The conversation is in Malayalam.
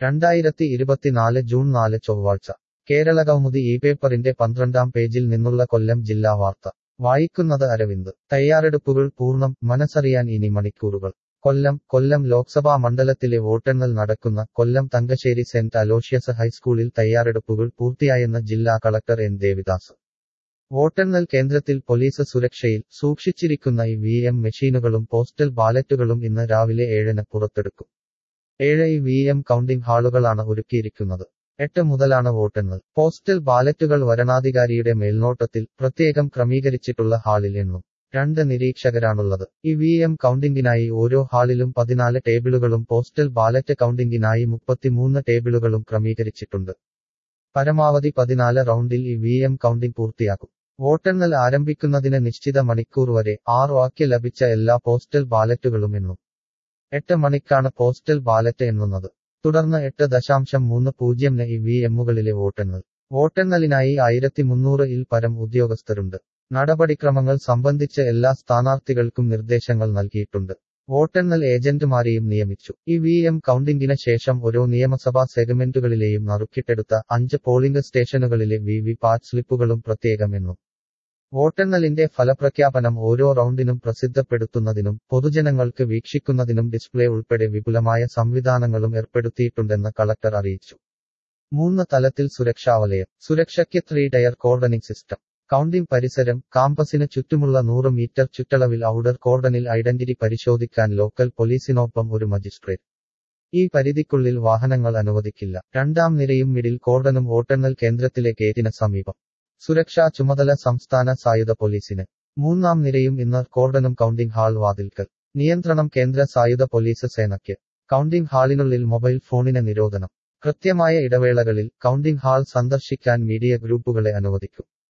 രണ്ടായിരത്തി ഇരുപത്തിനാല് ജൂൺ നാല് ചൊവ്വാഴ്ച കേരളകൗമുദി ഈ പേപ്പറിന്റെ പന്ത്രണ്ടാം പേജിൽ നിന്നുള്ള കൊല്ലം ജില്ലാ വാർത്ത വായിക്കുന്നത് അരവിന്ദ് തയ്യാറെടുപ്പുകൾ പൂർണ്ണം മനസ്സറിയാൻ ഇനി മണിക്കൂറുകൾ കൊല്ലം കൊല്ലം ലോക്സഭാ മണ്ഡലത്തിലെ വോട്ടെണ്ണൽ നടക്കുന്ന കൊല്ലം തങ്കശ്ശേരി സെന്റ് അലോഷ്യസ് ഹൈസ്കൂളിൽ തയ്യാറെടുപ്പുകൾ പൂർത്തിയായെന്ന് ജില്ലാ കളക്ടർ എൻ ദേവിദാസ് വോട്ടെണ്ണൽ കേന്ദ്രത്തിൽ പോലീസ് സുരക്ഷയിൽ സൂക്ഷിച്ചിരിക്കുന്ന ഇ വി എം മെഷീനുകളും പോസ്റ്റൽ ബാലറ്റുകളും ഇന്ന് രാവിലെ ഏഴിന് പുറത്തെടുക്കും ഏഴ് ഇ വി എം കൗണ്ടിംഗ് ഹാളുകളാണ് ഒരുക്കിയിരിക്കുന്നത് എട്ട് മുതലാണ് വോട്ടെണ്ണൽ പോസ്റ്റൽ ബാലറ്റുകൾ വരണാധികാരിയുടെ മേൽനോട്ടത്തിൽ പ്രത്യേകം ക്രമീകരിച്ചിട്ടുള്ള ഹാളിൽ എണ്ണും രണ്ട് നിരീക്ഷകരാണുള്ളത് ഇ വി എം കൗണ്ടിംഗിനായി ഓരോ ഹാളിലും പതിനാല് ടേബിളുകളും പോസ്റ്റൽ ബാലറ്റ് കൗണ്ടിംഗിനായി മുപ്പത്തിമൂന്ന് ടേബിളുകളും ക്രമീകരിച്ചിട്ടുണ്ട് പരമാവധി പതിനാല് റൗണ്ടിൽ ഇ വി എം കൗണ്ടിംഗ് പൂർത്തിയാക്കും വോട്ടെണ്ണൽ ആരംഭിക്കുന്നതിന് നിശ്ചിത മണിക്കൂർ വരെ ആറ് വാക്യ ലഭിച്ച എല്ലാ പോസ്റ്റൽ ബാലറ്റുകളും എണ്ണും എട്ട് മണിക്കാണ് പോസ്റ്റൽ ബാലറ്റ് എണ്ണുന്നത് തുടർന്ന് എട്ട് ദശാംശം മൂന്ന് പൂജ്യംന് ഇ വി എമ്മുകളിലെ വോട്ടെണ്ണൽ വോട്ടെണ്ണലിനായി ആയിരത്തി മുന്നൂറ് ഇൽ പരം ഉദ്യോഗസ്ഥരുണ്ട് നടപടിക്രമങ്ങൾ സംബന്ധിച്ച് എല്ലാ സ്ഥാനാർത്ഥികൾക്കും നിർദ്ദേശങ്ങൾ നൽകിയിട്ടുണ്ട് വോട്ടെണ്ണൽ ഏജന്റുമാരെയും നിയമിച്ചു ഇ വി എം കൗണ്ടിംഗിന് ശേഷം ഓരോ നിയമസഭാ സെഗ്മെന്റുകളിലെയും നറുക്കിട്ടെടുത്ത അഞ്ച് പോളിംഗ് സ്റ്റേഷനുകളിലെ വി വി പാറ്റ് സ്ലിപ്പുകളും പ്രത്യേകം എണ്ണും വോട്ടെണ്ണലിന്റെ ഫലപ്രഖ്യാപനം ഓരോ റൗണ്ടിനും പ്രസിദ്ധപ്പെടുത്തുന്നതിനും പൊതുജനങ്ങൾക്ക് വീക്ഷിക്കുന്നതിനും ഡിസ്പ്ലേ ഉൾപ്പെടെ വിപുലമായ സംവിധാനങ്ങളും ഏർപ്പെടുത്തിയിട്ടുണ്ടെന്ന് കളക്ടർ അറിയിച്ചു മൂന്ന് തലത്തിൽ സുരക്ഷാവലയം സുരക്ഷയ്ക്ക് three tier cordoning system counting പരിസരം കാമ്പസിന് ചുറ്റുമുള്ള നൂറ് മീറ്റർ ചുറ്റളവിൽ ഔഡർ കോർഡനിൽ ഐഡന്റിറ്റി പരിശോധിക്കാൻ ലോക്കൽ പോലീസിനൊപ്പം ഒരു മജിസ്ട്രേറ്റ് ഈ പരിധിക്കുള്ളിൽ വാഹനങ്ങൾ അനുവദിക്കില്ല രണ്ടാം നിരയും മിഡിൽ കോർഡനും വോട്ടെണ്ണൽ കേന്ദ്രത്തിലെ ഗേറ്റിന് സമീപം സുരക്ഷാ ചുമതല സംസ്ഥാന സായുധ പോലീസിന് മൂന്നാം നിരയും ഇന്നർ കോർഡനും കൗണ്ടിംഗ് ഹാൾ വാതിൽക്കൽ നിയന്ത്രണം കേന്ദ്ര സായുധ പോലീസ് സേനയ്ക്ക് കൗണ്ടിംഗ് ഹാളിനുള്ളിൽ മൊബൈൽ ഫോണിന് നിരോധനം കൃത്യമായ ഇടവേളകളിൽ കൗണ്ടിംഗ് ഹാൾ സന്ദർശിക്കാൻ മീഡിയ ഗ്രൂപ്പുകളെ അനുവദിക്കും